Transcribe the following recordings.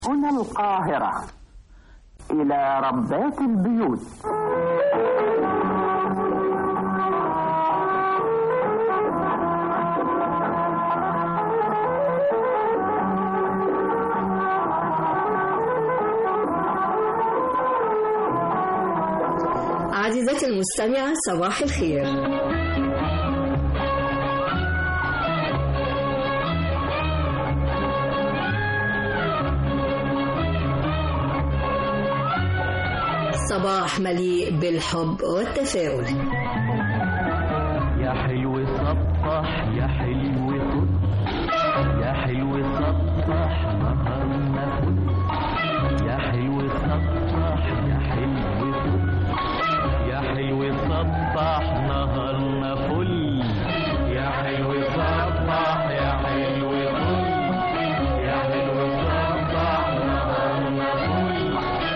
هنا القاهرة إلى ربات البيوت عزيزتي المستمعة صباح الخير صباح مليء بالحب والتفاؤل يا حلو صبح يا حلو صد يا حلو صبح نهارنا فل يا حلو صبح يا حلو صد يا حلو صبح نهارنا فل يا حلو صبح يا حلو صد يا حلو صبح نهارنا فل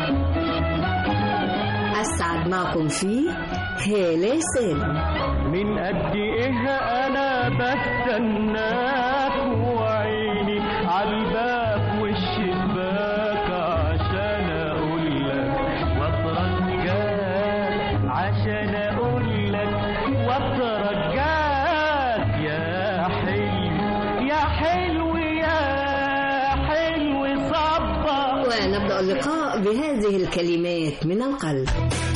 أسعد معكم فيه هالة سالم من قد ايه انا بستناك وعيني عالباب والشباك عشان اقول لك واترجاك عشان اقول لك واترجاك يا حلو يا حلو يا حلو صبر ونبدأ اللقاء بهذه الكلمات من القلب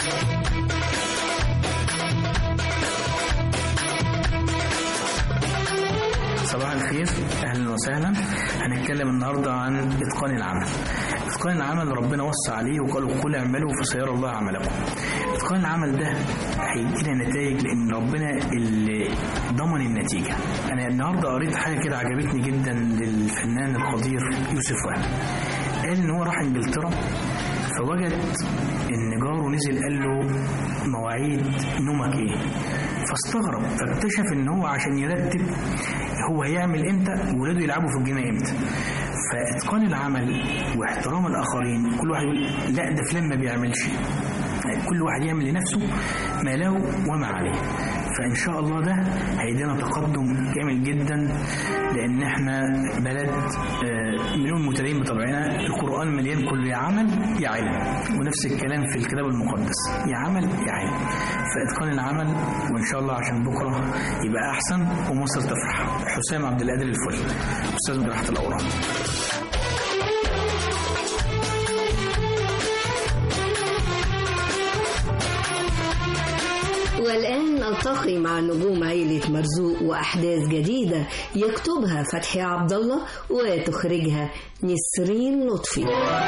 صباح الخير اهلا وسهلا هنتكلم النهارده عن اتقان العمل اتقان العمل ربنا وصى عليه وقال قل اعملوا فسيرى الله عملكم اتقان العمل ده هيدينا نتائج لان ربنا اللي ضمن النتيجه انا النهارده قريت حاجه كده عجبتني جدا للفنان القدير يوسف وهبي قال ان هو راح انجلترا فوجد ان جاره نزل قال له مواعيد نومك ايه فاستغرب فاكتشف ان هو عشان يرتب هو هيعمل امتى وولاده يلعبوا في الجيم امتى فاتقان العمل واحترام الاخرين كل واحد يقول لا ده فلان ما بيعملش كل واحد يعمل لنفسه ما له وما عليه فان شاء الله ده هيدينا تقدم جامد جدا لان احنا بلد آه، مليون متدين بطبعنا القران مليان كله يا عمل يا علم ونفس الكلام في الكتاب المقدس يا عمل يا علم فاتقان العمل وان شاء الله عشان بكره يبقى احسن ومصر تفرح حسام عبد القادر الفل استاذ جراحه الاورام والآن نلتقي مع نجوم عيلة مرزوق وأحداث جديدة يكتبها فتحي عبد الله وتخرجها نسرين لطفي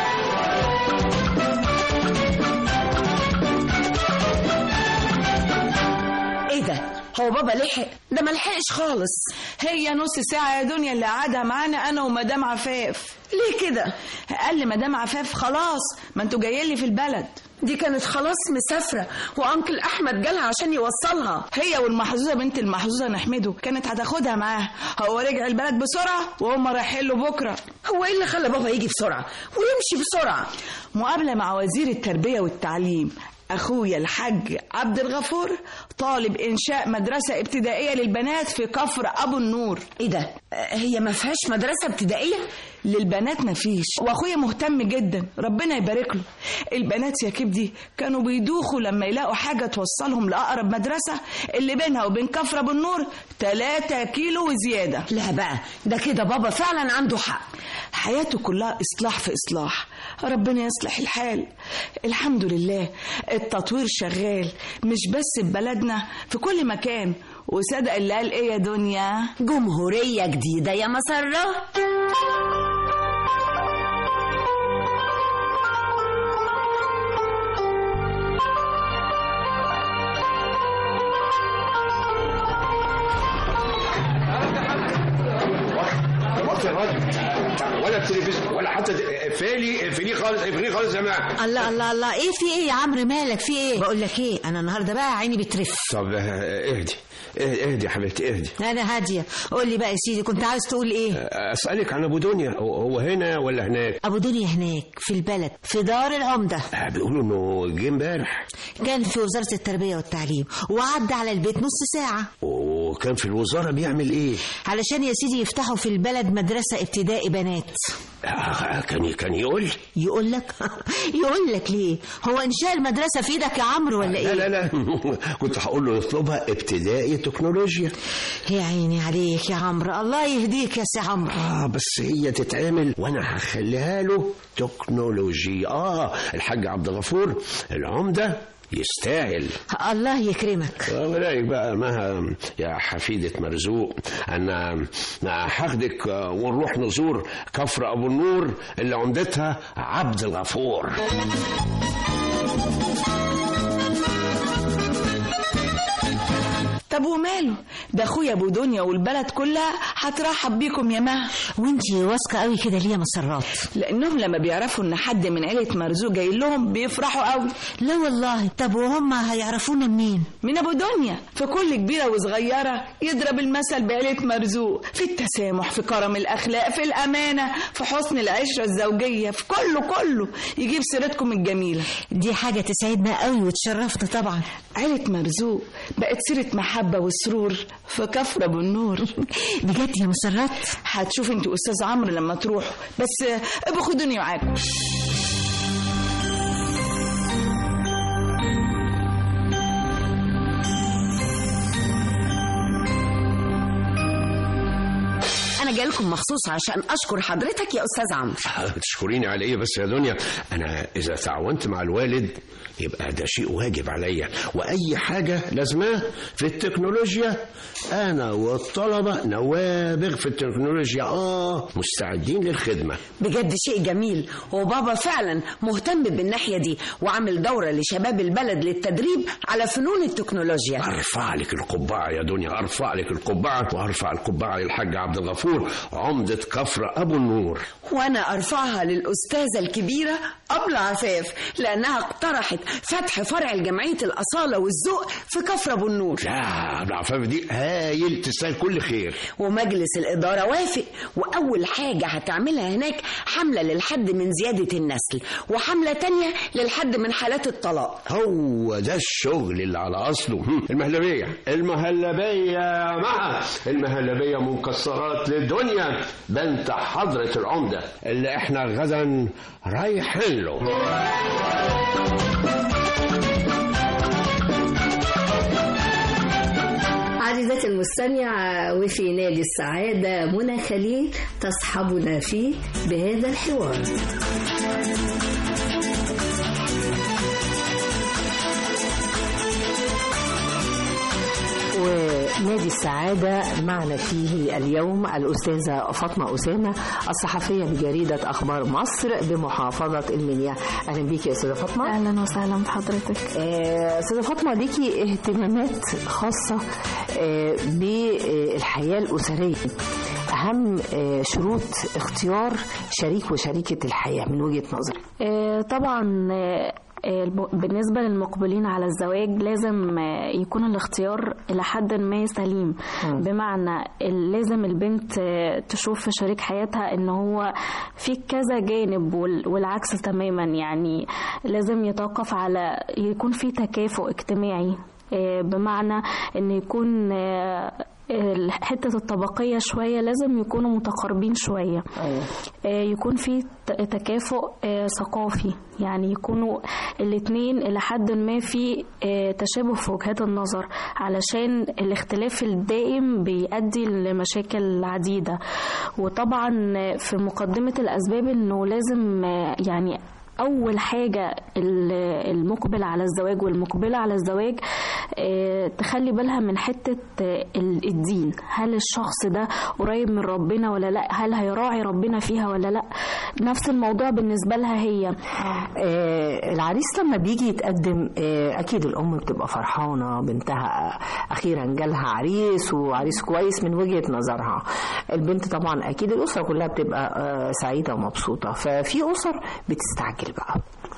ايه ده هو بابا لحق ده ما لحقش خالص هي نص ساعة يا دنيا اللي قعدها معانا أنا ومدام عفاف ليه كده قال لي مدام عفاف خلاص ما انتوا جايين لي في البلد دي كانت خلاص مسافرة وأنكل أحمد جالها عشان يوصلها هي والمحظوظة بنت المحظوظة نحمده كانت هتاخدها معاه هو رجع البلد بسرعة وهم رايحين له بكرة هو ايه اللي خلى بابا يجي بسرعة ويمشي بسرعة مقابلة مع وزير التربية والتعليم أخويا الحاج عبد الغفور طالب إنشاء مدرسة ابتدائية للبنات في كفر أبو النور ايه ده آه، هي ما فيهاش مدرسة ابتدائية للبنات مفيش واخويا مهتم جدا ربنا يبارك له البنات يا كبدي كانوا بيدوخوا لما يلاقوا حاجه توصلهم لاقرب مدرسه اللي بينها وبين كفر ابو النور 3 كيلو وزياده لا بقى ده كده بابا فعلا عنده حق حياته كلها اصلاح في اصلاح ربنا يصلح الحال الحمد لله التطوير شغال مش بس في بلدنا في كل مكان وصدق اللي قال ايه يا دنيا جمهورية جديدة يا مسرة وقت الراديو ولا التلفزيون ولا حتى فالي فيني خالص فيني خالص يا جماعه الله الله الله ايه في ايه يا عمرو مالك في ايه بقول لك ايه انا النهارده بقى عيني بترف طب آه، اهدي اهدي يا حبيبتي اهدي انا هاديه قول لي بقى يا سيدي كنت عاوز تقول ايه اسالك عن ابو دنيا هو هو هنا ولا هناك ابو دنيا هناك في البلد في دار العمده آه، بيقولوا انه جه امبارح كان في وزاره التربيه والتعليم وعدى على البيت نص ساعه و- وكان في الوزارة بيعمل ايه علشان يا سيدي يفتحوا في البلد مدرسة ابتدائي بنات آه، كان كان يقول يقول لك يقول لك ليه هو انشاء المدرسة في ايدك يا عمرو ولا ايه لا لا لا كنت هقول له يطلبها ابتدائي تكنولوجيا يا عيني عليك يا عمرو الله يهديك يا سي عمرو اه بس هي تتعمل وانا هخليها له تكنولوجي اه الحاج عبد الغفور العمده يستاهل الله يكرمك ورايك بقى مها يا حفيدة مرزوق أنا أنا هاخدك ونروح نزور كفر أبو النور اللي عمدتها عبد الغفور طب وماله ده اخويا ابو دنيا والبلد كلها هترحب بيكم يا مها وانتي واثقة قوي كده ليه يا مسرات لانهم لما بيعرفوا ان حد من عيله مرزوق جاي لهم بيفرحوا قوي لا والله طب وهم هيعرفونا منين من ابو دنيا في كل كبيره وصغيره يضرب المثل بعيله مرزوق في التسامح في كرم الاخلاق في الامانه في حسن العشره الزوجيه في كله كله يجيب سيرتكم الجميله دي حاجة تسعدنا قوي وتشرفنا طبعا عيله مرزوق بقت سيره محبه وسرور في كفر ابو النور بجد يا مسرات هتشوف انت استاذ عمرو لما تروحوا بس ابقوا خدوني معاكم انا جاي لكم مخصوص عشان اشكر حضرتك يا استاذ عمرو تشكريني على ايه بس يا دنيا انا اذا تعاونت مع الوالد يبقى ده شيء واجب عليا واي حاجه لازماه في التكنولوجيا انا والطلبه نوابغ في التكنولوجيا اه مستعدين للخدمه بجد شيء جميل وبابا فعلا مهتم بالناحيه دي وعامل دوره لشباب البلد للتدريب على فنون التكنولوجيا ارفع لك القبعه يا دنيا ارفع لك القبعه وارفع القبعه للحاج عبد الغفور عمده كفر ابو النور وانا ارفعها للاستاذه الكبيره ابله عفاف لانها اقترحت فتح فرع لجمعيه الاصاله والذوق في كفر ابو النور لا العفاف دي هايل تستاهل كل خير ومجلس الإدارة وافق وأول حاجة هتعملها هناك حملة للحد من زيادة النسل وحملة تانية للحد من حالات الطلاق هو ده الشغل اللي على اصله هم، المهلبيه المهلبيه مع المهلبيه مكسرات للدنيا بنت حضره العمده اللي احنا غدا رايحين له عزيزتي المستمعة وفي نادي السعادة منى خليل تصحبنا فيه بهذا الحوار ونادي السعادة معنا فيه اليوم الأستاذة فاطمة أسامة الصحفية بجريدة أخبار مصر بمحافظة المنيا أهلا بيكي يا أستاذة فاطمة اهلا وسهلا بحضرتك آه، أستاذة فاطمة ليكي اهتمامات خاصة آه، بالحياة الأسرية أهم آه، شروط اختيار شريك وشريكة الحياة من وجهة نظرك آه، طبعا آه، آه، الب- بالنسبة للمقبلين على الزواج لازم آه، يكون الاختيار إلى حد ما سليم بمعنى ال- لازم البنت آه، تشوف في شريك حياتها إن هو في كذا جانب وال- والعكس تماما يعني لازم يتوقف على يكون في تكافؤ اجتماعي آه، بمعنى ان يكون آه، ال- حتة الطبقية شوية لازم يكونوا متقاربين شوية آه، يكون في ت- تكافؤ آه، ثقافي يعني يكونوا الاتنين إلى حد ما في آه، تشابه في وجهات النظر علشان الاختلاف الدائم بيؤدي لمشاكل عديدة وطبعا آه، في مقدمة الأسباب إنه لازم آه، يعني أول حاجة ال- المقبل على الزواج والمقبلة على الزواج آه، تخلي بالها من حتة آه، ال- الدين هل الشخص ده قريب من ربنا ولا لا هل هيراعي ربنا فيها ولا لا نفس الموضوع بالنسبة لها هي آه، العريس لما بيجي يتقدم آه، اكيد الام بتبقى فرحانه بنتها اخيرا جالها عريس وعريس كويس من وجهه نظرها البنت طبعا اكيد الاسره كلها بتبقى آه، سعيده ومبسوطه ففي اسر بتستعجل بقى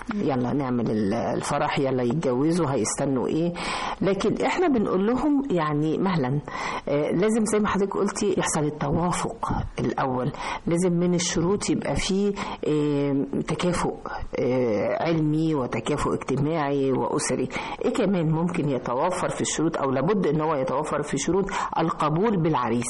يلا نعمل ال- الفرح يلا يتجوزوا هيستنوا ايه لكن احنا بنقول لهم يعني مهلا آه، لازم زي ما حضرتك قلتي يحصل التوافق الاول لازم من الشروط يبقى فيه آه، تكافؤ آه، علمي وتكافؤ اجتماعي واسري ايه كمان ممكن يتوفر في الشروط او لابد ان هو يتوفر في شروط القبول بالعريس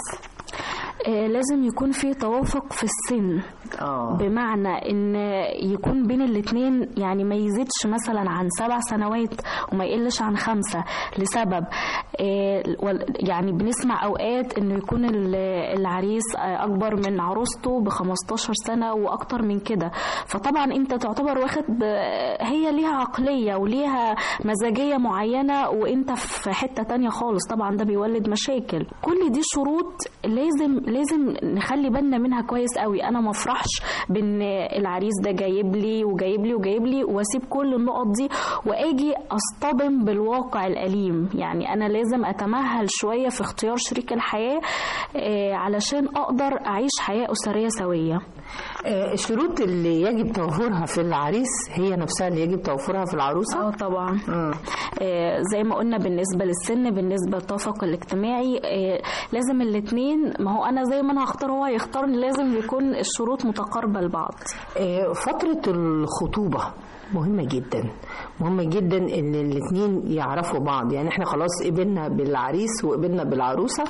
آه، لازم يكون في توافق في السن آه. بمعنى ان يكون بين الاتنين يعني ما يزيدش مثلا عن سبع سنوات وما يقلش عن خمسة لسبب آه، وال- يعني بنسمع اوقات انه يكون ال- العريس آه، اكبر من عروسته ب 15 سنة واكتر من كده فطبعا انت تعتبر واخد آه، هي ليها عقلية وليها مزاجية معينة وانت في حتة تانية خالص طبعا ده بيولد مشاكل كل دي شروط لازم لازم نخلي بالنا منها كويس قوي انا ما افرحش بان العريس ده جايب لي وجايب لي وجايب لي واسيب كل النقط دي واجي اصطدم بالواقع الاليم يعني انا لازم اتمهل شويه في اختيار شريك الحياه آه، علشان اقدر اعيش حياه اسريه سويه آه، الشروط اللي يجب توفرها في العريس هي نفسها اللي يجب توفرها في العروسه اه طبعا آه، زي ما قلنا بالنسبه للسن بالنسبه للتوافق الاجتماعي آه، لازم الاثنين ما هو انا زي ما انا هختار هو هيختار لازم يكون الشروط متقاربه لبعض آه، فترة الخطوبة مهمة جدا مهمة جدا ان الاتنين يعرفوا بعض يعني احنا خلاص قبلنا بالعريس وقبلنا بالعروسة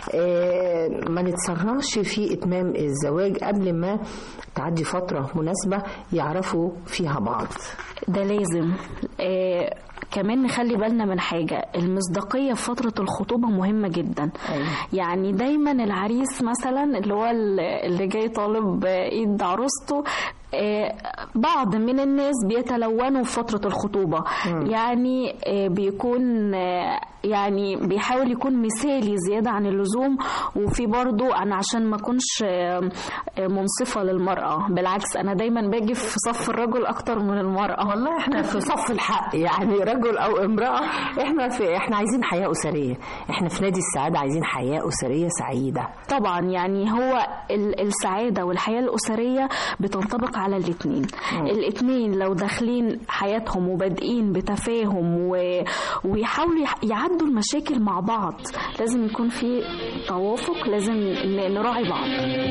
اه ما نتسرعش في اتمام الزواج قبل ما تعدي فترة مناسبة يعرفوا فيها بعض ده لازم آه كمان نخلي بالنا من حاجة المصداقية في فترة الخطوبة مهمة جدا أيوة. يعني دايما العريس مثلا اللي هو اللي جاي طالب ايد عروسته آه، بعض من الناس بيتلونوا في فترة الخطوبة يعني آه، بيكون آه، يعني بيحاول يكون مثالي زيادة عن اللزوم وفي برضو أنا عشان ما أكونش آه، آه، منصفة للمرأة بالعكس أنا دايما باجي في صف الرجل أكتر من المرأة والله احنا في صف الحق يعني رجل او امرأة احنا في احنا عايزين حياة اسرية احنا في نادي السعادة عايزين حياة اسرية سعيدة طبعا يعني هو ال- السعادة والحياة الأسرية بتنطبق على الاتنين الاتنين لو داخلين حياتهم وبادئين بتفاهم و... ويحاولوا يح- يعدوا المشاكل مع بعض لازم يكون في توافق لازم ن- نراعي بعض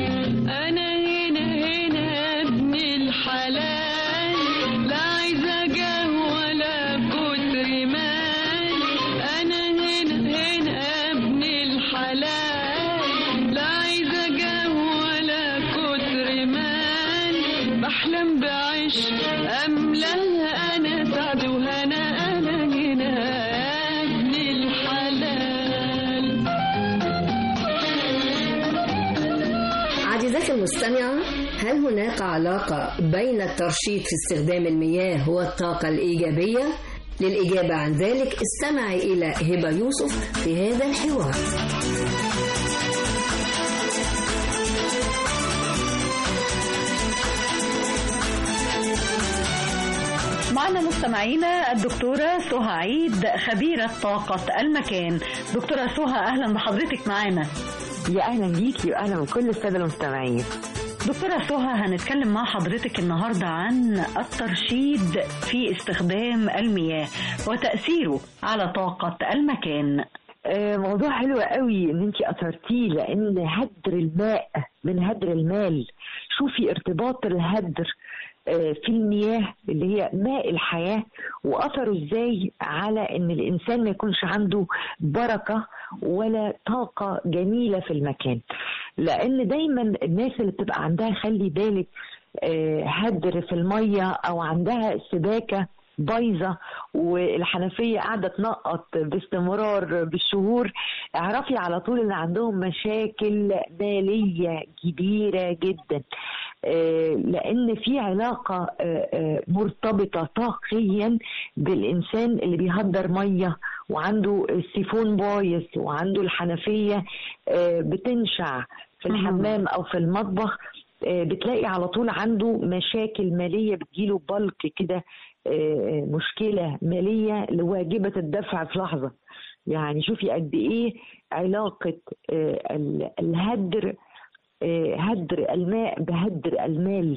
أنا هنا هنا ابن الحلال لا عايزة جاه ولا كتر مال أنا هنا هنا ابن الحلال لا عايزة جاه ولا كتر مال بحلم بعيش أملاها أنا سعد وهنا أنا هنا ابن الحلال عزيزتي المستمعة هل هناك علاقة بين الترشيد في استخدام المياه والطاقة الإيجابية؟ للإجابة عن ذلك استمعي إلى هبة يوسف في هذا الحوار معنا مستمعينا الدكتورة سهى عيد خبيرة طاقة المكان دكتورة سهى أهلا بحضرتك معانا يا اهلا بيكي واهلا بكل الساده المستمعين دكتورة سهى هنتكلم مع حضرتك النهاردة عن الترشيد في استخدام المياه وتأثيره على طاقة المكان آه، موضوع حلو قوي ان انت اثرتيه لان هدر الماء من هدر المال شوفي ارتباط الهدر آه، في المياه اللي هي ماء الحياة وأثره ازاي على ان الانسان ما يكونش عنده بركة ولا طاقة جميلة في المكان لان دايما الناس اللي بتبقى عندها خلي بالك آه، هدر في المية او عندها سباكة بايظه والحنفيه قاعده تنقط باستمرار بالشهور اعرفي على طول ان عندهم مشاكل ماليه كبيره جدا آه، لان في علاقه آه، آه، مرتبطه طاقيا بالانسان اللي بيهدر ميه وعنده السيفون بايظ وعنده الحنفيه آه، بتنشع في الحمام او في المطبخ آه، بتلاقي على طول عنده مشاكل ماليه بتجيله بلك كده آه، مشكله ماليه واجبه الدفع في لحظه يعني شوفي قد ايه علاقه آه، ال- الهدر آه، هدر الماء بهدر المال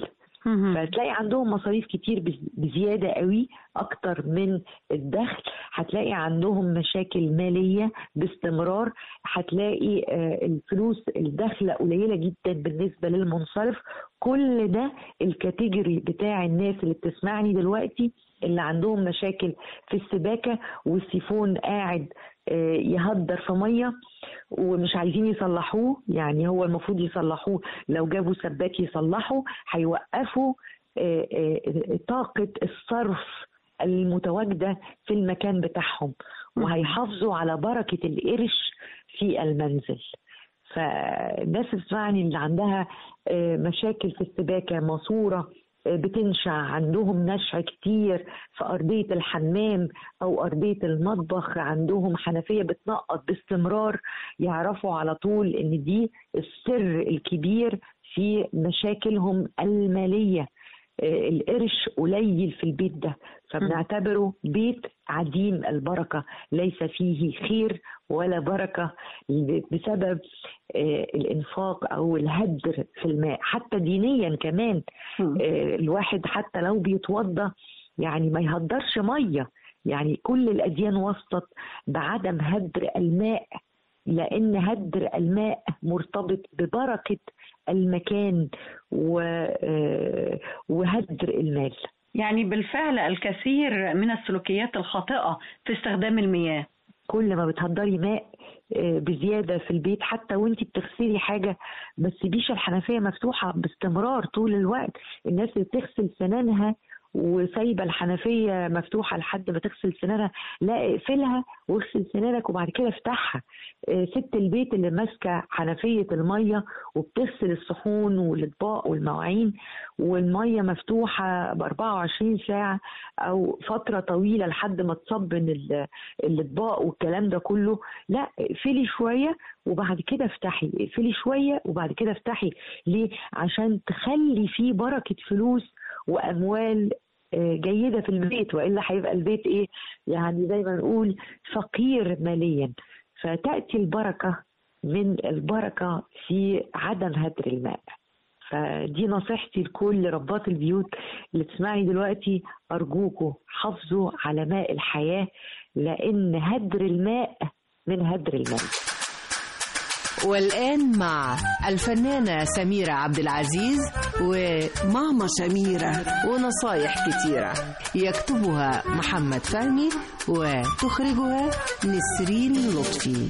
فتلاقي عندهم مصاريف كتير بز- بزياده قوي اكتر من الدخل هتلاقي عندهم مشاكل ماليه باستمرار هتلاقي آه، الفلوس الدخله قليله جدا بالنسبه للمنصرف كل ده الكاتيجوري بتاع الناس اللي بتسمعني دلوقتي اللي عندهم مشاكل في السباكه والسيفون قاعد آه، يهدر في ميه ومش عايزين يصلحوه يعني هو المفروض يصلحوه لو جابوا سباك يصلحوا هيوقفوا آه، آه، طاقة الصرف المتواجدة في المكان بتاعهم وهيحافظوا على بركة القرش في المنزل فالناس بتسمعني اللي عندها آه، مشاكل في السباكة ماسورة آه، بتنشع عندهم نشع كتير في أرضية الحمام أو أرضية المطبخ عندهم حنفية بتنقط باستمرار يعرفوا على طول إن دي السر الكبير في مشاكلهم المالية آه، القرش قليل في البيت ده فبنعتبره بيت عديم البركة ليس فيه خير ولا بركة بسبب آه، الإنفاق أو الهدر في الماء حتى دينيا كمان آه، الواحد حتى لو بيتوضى يعني ما يهدرش مية يعني كل الأديان وصلت بعدم هدر الماء لأن هدر الماء مرتبط ببركة المكان و- آه، وهدر المال يعني بالفعل الكثير من السلوكيات الخاطئة في استخدام المياه كل ما بتهدري ماء آه، بزيادة في البيت حتى وانت بتغسلي حاجة ما تسيبيش الحنفية مفتوحة باستمرار طول الوقت الناس اللي بتغسل سنانها وسايبة الحنفية مفتوحة لحد ما تغسل سنانها لا اقفلها واغسل سنانك وبعد كده افتحها آه، ست البيت اللي ماسكة حنفية المية وبتغسل الصحون والاطباق والمواعين والمية مفتوحة ب 24 ساعة أو فترة طويلة لحد ما تصبن ال- الأطباق والكلام ده كله لا اقفلي شوية وبعد كده افتحي اقفلي شوية وبعد كده افتحي ليه؟ عشان تخلي فيه بركة فلوس وأموال آه، جيدة في البيت وإلا هيبقى البيت إيه يعني زي ما نقول فقير ماليا فتأتي البركة من البركة في عدم هدر الماء فدي نصيحتي لكل ربات البيوت اللي تسمعني دلوقتي أرجوكوا حافظوا على ماء الحياة لأن هدر الماء من هدر المال والآن مع الفنانة سميرة عبد العزيز وماما سميرة ونصايح كتيرة يكتبها محمد فهمي وتخرجها نسرين لطفي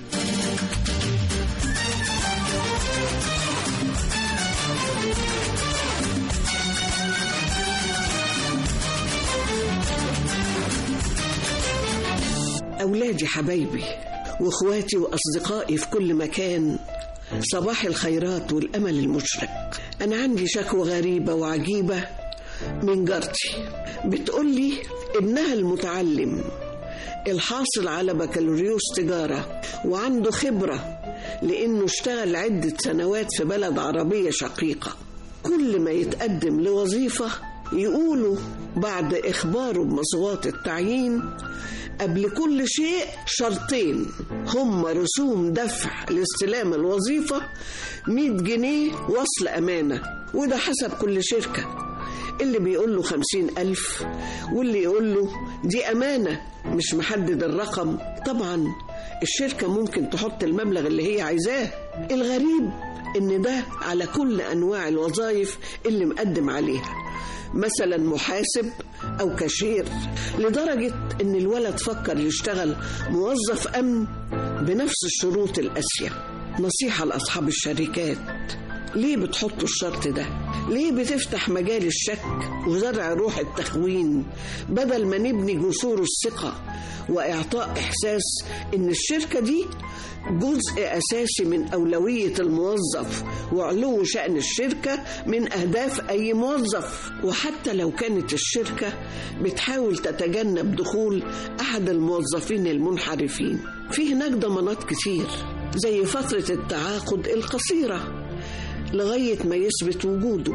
أولادي حبايبي وإخواتي وأصدقائي في كل مكان صباح الخيرات والأمل المشرق أنا عندي شكوى غريبة وعجيبة من جارتي بتقولي ابنها المتعلم الحاصل على بكالوريوس تجارة وعنده خبرة لأنه اشتغل عدة سنوات في بلد عربية شقيقة كل ما يتقدم لوظيفة يقولوا بعد إخباره بمصوات التعيين قبل كل شيء شرطين هم رسوم دفع لاستلام الوظيفة 100 جنيه وصل أمانة وده حسب كل شركة اللي بيقول له خمسين ألف واللي يقول له دي أمانة مش محدد الرقم طبعا الشركة ممكن تحط المبلغ اللي هي عايزاه الغريب إن ده على كل أنواع الوظائف اللي مقدم عليها مثلا محاسب أو كاشير لدرجة إن الولد فكر يشتغل موظف أمن بنفس الشروط القاسية نصيحة لأصحاب الشركات ليه بتحطوا الشرط ده؟ ليه بتفتح مجال الشك وزرع روح التخوين بدل ما نبني جسور الثقة وإعطاء إحساس إن الشركة دي جزء أساسي من أولوية الموظف وعلو شأن الشركة من أهداف أي موظف وحتى لو كانت الشركة بتحاول تتجنب دخول أحد الموظفين المنحرفين في هناك ضمانات كتير زي فترة التعاقد القصيرة لغاية ما يثبت وجوده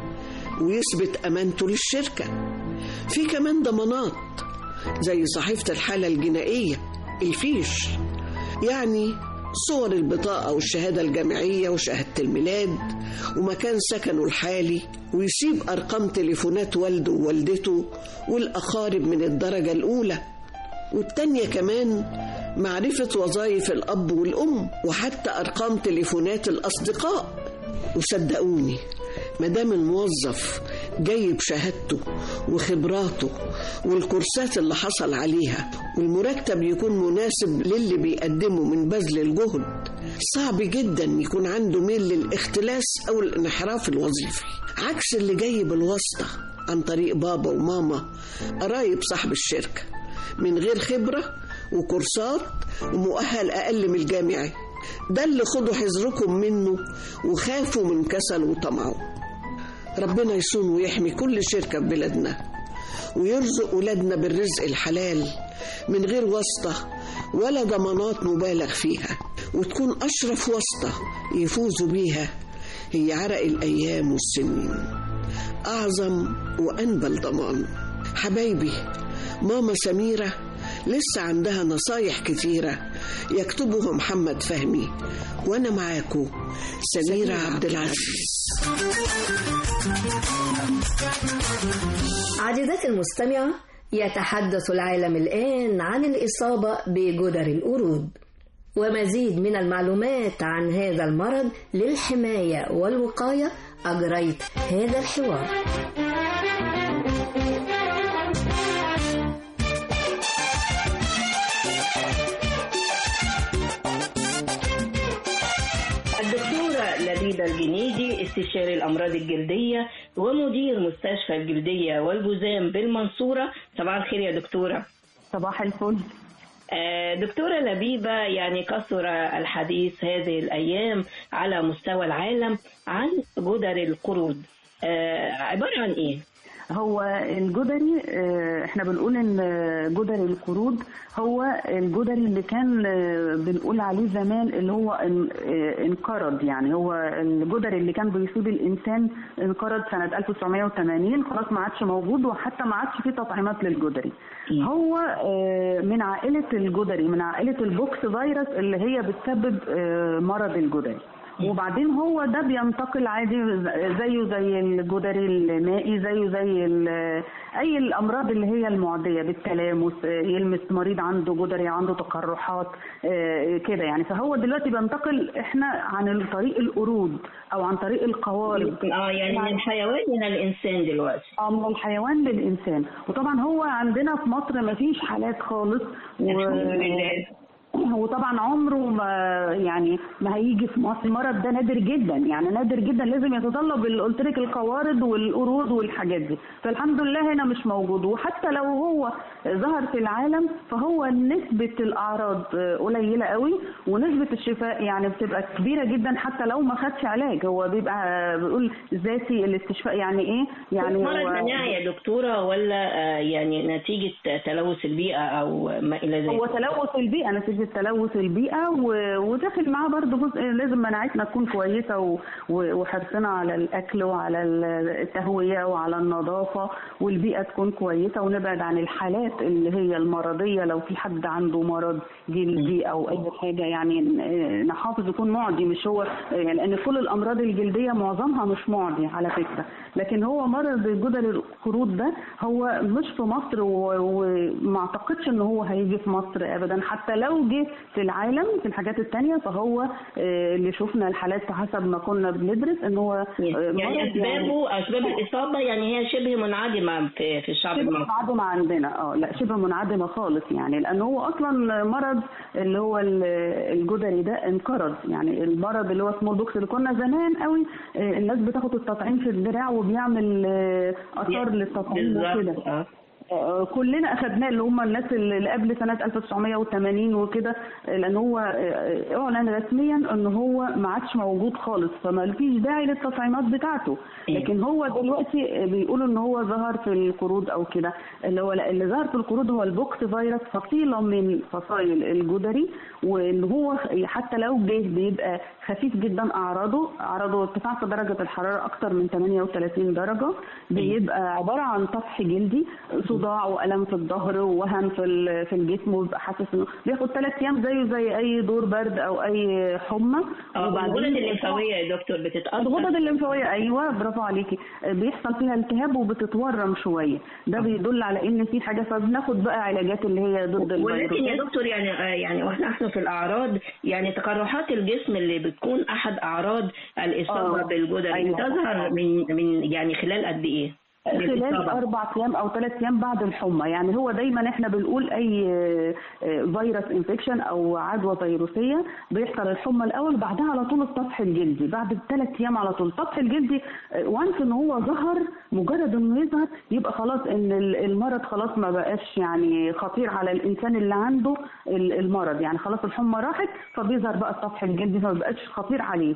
ويثبت أمانته للشركة في كمان ضمانات زي صحيفة الحالة الجنائية الفيش يعني صور البطاقة والشهادة الجامعية وشهادة الميلاد ومكان سكنه الحالي ويسيب أرقام تليفونات والده ووالدته والأقارب من الدرجة الأولى والتانية كمان معرفة وظائف الأب والأم وحتى أرقام تليفونات الأصدقاء وصدقوني مدام الموظف جايب شهادته وخبراته والكورسات اللي حصل عليها والمرتب يكون مناسب للي بيقدمه من بذل الجهد صعب جدا يكون عنده ميل للاختلاس أو الانحراف الوظيفي عكس اللي جاي بالواسطة عن طريق بابا وماما قرايب صاحب الشركة من غير خبرة وكورسات ومؤهل أقل من الجامعي ده اللي خدوا حذركم منه وخافوا من كسل وطمعه ربنا يصون ويحمي كل شركة في بلادنا ويرزق ولادنا بالرزق الحلال من غير واسطة ولا ضمانات مبالغ فيها وتكون أشرف واسطة يفوزوا بيها هي عرق الأيام والسنين أعظم وأنبل ضمان حبايبي ماما سميرة لسه عندها نصايح كتيرة يكتبها محمد فهمي وأنا معاكم سميرة عبد العزيز عزيزاتي المستمعة يتحدث العالم الآن عن الإصابة بجدر القرود ومزيد من المعلومات عن هذا المرض للحماية والوقاية أجريت هذا الحوار الدكتورة لبيبة الجنيدي استشاري الأمراض الجلدية ومدير مستشفى الجلدية والجذام بالمنصورة صباح الخير يا دكتورة صباح الفل آه، دكتورة لبيبة يعني كثر الحديث هذه الأيام على مستوى العالم عن جدر القرود آه، عبارة عن إيه؟ هو الجدري آه، احنا بنقول ان جدري القرود هو الجدري اللي كان آه، بنقول عليه زمان اللي هو ان- آه، انقرض يعني هو الجدري اللي كان بيصيب الانسان انقرض سنه 1980 خلاص ما عادش موجود وحتى ما عادش فيه تطعيمات للجدري هو آه، من عائله الجدري من عائله البوكس فيروس اللي هي بتسبب آه، مرض الجدري وبعدين هو ده بينتقل عادي زيه زي الجدري المائي زيه زي ال- اي الامراض اللي هي المعديه بالتلامس آه، يلمس مريض عنده جدري عنده تقرحات آه، كده يعني فهو دلوقتي بينتقل احنا عن طريق القرود او عن طريق القوارض اه يعني من الحيوان من الإنسان دلوقتي اه من الحيوان للانسان وطبعا هو عندنا في مصر ما فيش حالات خالص و... الحمد لله. وطبعا عمره ما يعني ما هيجي في مصر المرض ده نادر جدا يعني نادر جدا لازم يتطلب اللي قلت لك القوارض والقرود والحاجات دي فالحمد لله هنا مش موجود وحتى لو هو ظهر في العالم فهو نسبة الأعراض قليلة قوي ونسبة الشفاء يعني بتبقى كبيرة جدا حتى لو ما خدش علاج هو بيبقى بيقول ذاتي الاستشفاء يعني ايه يعني مرض هو مناعي يا دكتورة ولا آه، يعني نتيجة تلوث البيئة أو ما إلى ذلك؟ هو تلوث البيئة نتيجة تلوث البيئة و- وداخل معاه برضه جزء لازم مناعتنا تكون كويسة و- و- وحرصنا على الأكل وعلى التهوية وعلى النظافة والبيئة تكون كويسة ونبعد عن الحالات اللي هي المرضية لو في حد عنده مرض جلدي أو أي حاجة يعني ن- نحافظ يكون معدي مش هو يعني لأن كل الأمراض الجلدية معظمها مش معدي على فكرة لكن هو مرض جدر الخروط ده هو مش في مصر و- وما اعتقدش ان هو هيجي في مصر ابدا حتى لو جه في العالم في الحاجات التانية فهو آه، اللي شفنا الحالات حسب ما كنا بندرس ان هو آه، يعني مرض أسبابه أسباب الإصابة يعني هي شبه منعدمة في في الشعب شبه المصري منعدمة عندنا اه لا شبه منعدمة خالص يعني لان هو اصلا مرض اللي هو ال- الجدري ده انقرض يعني المرض اللي هو سمول بوكس اللي كنا زمان قوي آه، الناس بتاخد التطعيم في الدراع وبيعمل آه، اثار للتطعيم وكده بالظبط اه آه، كلنا اخدناه اللي هم الناس اللي قبل سنه 1980 وكده آه، لان هو آه، اعلن رسميا ان هو ما عادش موجود خالص فما فيش داعي للتطعيمات بتاعته لكن هو دلوقتي بيقولوا ان هو ظهر في القرود او كده اللي هو لا، اللي ظهر في القرود هو البوكس فيروس فصيله من فصائل الجدري وان هو حتى لو جه بيبقى خفيف جدا اعراضه اعراضه ارتفاع في درجه الحراره اكتر من 38 درجه بيبقى عباره عن طفح جلدي صداع صداع والم في الظهر ووهن في ال- في الجسم ويبقى حاسس انه بياخد ثلاث ايام زيه زي اي دور برد او اي حمى اه الغدد الليمفاويه يا دكتور بتتاثر الغدد الليمفاويه ايوه برافو عليكي بيحصل فيها التهاب وبتتورم شويه ده بيدل على ان في حاجه فبناخد بقى علاجات اللي هي ضد ولكن يا الفيروسات دكتور يعني آه، يعني واحنا نحن في الاعراض يعني تقرحات الجسم اللي بتكون احد اعراض الاصابه آه، بالجدري أيوة. بتظهر من من يعني خلال قد ايه؟ خلال الإصابة؟ اربع ايام او ثلاث ايام بعد الحمى يعني هو دايما احنا بنقول اي آه، آه، فيروس انفكشن او عدوى فيروسيه بيحصل الحمى الاول بعدها على طول السطح الجلدي بعد الثلاث ايام على طول السطح الجلدي وانس ان هو ظهر مجرد انه يظهر يبقى خلاص ان ال- المرض خلاص ما بقاش يعني خطير على الانسان اللي عنده ال- المرض يعني خلاص الحمى راحت فبيظهر بقى السطح الجلدي فما بقاش خطير عليه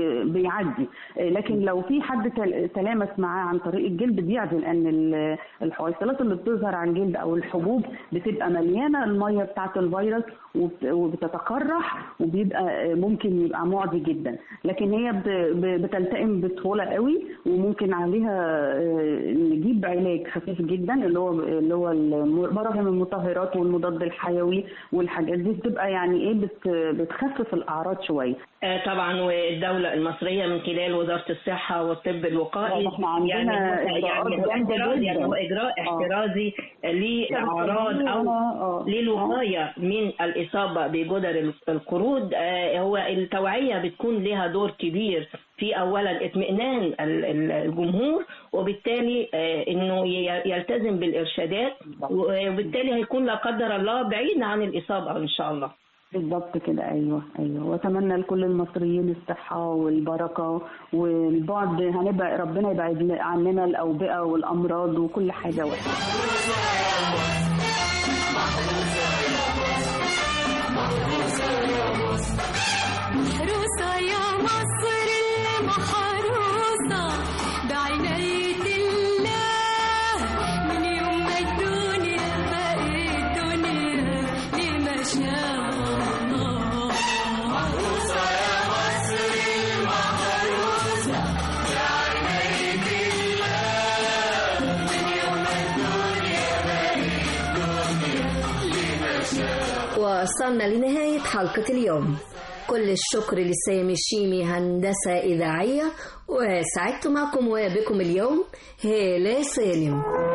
فبيعدي لكن لو في حد تل- تلامس معاه عن طريق الجلد بيعدي لان ال- الحويصلات اللي بتظهر على الجلد او الحبوب بتبقى مليانه الميه بتاعه الفيروس وبت- وبتتقرح وبيبقى ممكن يبقى معدي جدا لكن هي ب- ب- بتلتئم بسهوله قوي وممكن عليها آه، نجيب علاج خفيف جدا اللي هو اللي هو البراغم المطهرات والمضاد الحيوي والحاجات دي بتبقى يعني ايه بت- بتخفف الاعراض شويه آه، طبعا والدولة المصرية من خلال وزارة الصحة والطب الوقائي احنا عندنا يعني إجراءات يعني جامدة احتراز يعني جدا. هو إجراء آه. احترازي لأعراض أو للوقاية من الإصابة بجدر القرود آه، هو التوعية بتكون لها دور كبير في أولا اطمئنان ال- ال- الجمهور وبالتالي آه، إنه ي- يلتزم بالإرشادات وبالتالي هيكون لا قدر الله بعيد عن الإصابة إن شاء الله بالضبط كده ايوه ايوه واتمنى لكل المصريين الصحه والبركه والبعد هنبقى ربنا يبعد عننا الاوبئه والامراض وكل حاجه وحشه محروسة يا مصر المحروسة بعناية الله من يوم ما الدنيا بقت دنيا لما شاء الله محروسة يا مصر المحروسة بعناية الله من يوم ما الدنيا بقت دنيا لما شاء وصلنا لنهاية حلقة اليوم كل الشكر لسامي الشيمي هندسة إذاعية وسعدت معكم وبكم اليوم هالة سالم